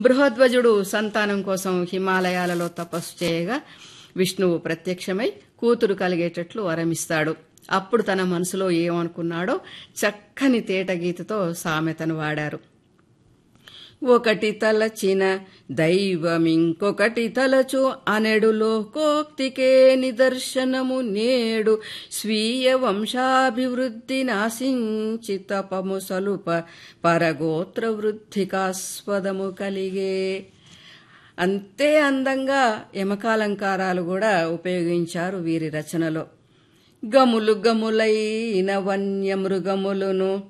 బృహధ్వజుడు సంతానం కోసం హిమాలయాలలో తపస్సు చేయగా విష్ణువు ప్రత్యక్షమై కూతురు కలిగేటట్లు వరమిస్తాడు అప్పుడు తన మనసులో ఏమనుకున్నాడో చక్కని తేట గీతతో సామెతను వాడారు ఒకటి తలచిన దైవమింకొకటి తలచు అనెడు లోకోక్తికే నిదర్శనము నేడు స్వీయ వంశాభివృద్ధి నాశించి తపము సలుప పరగోత్ర వృద్ధికాస్పదము కలిగే అంతే అందంగా యమకాలంకారాలు కూడా ఉపయోగించారు వీరి రచనలో గములు గములైన వన్యమృగములను